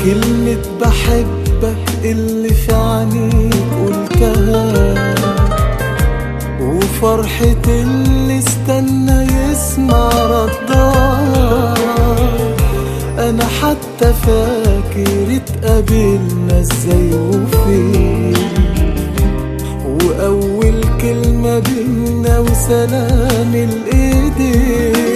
كلمة بحبك اللي في عينيك قلتها وفرحة اللي استنى يسمع ردها انا حتى فاكر اتقابلنا ازاي وفين واول كلمة بينا وسلام الايدين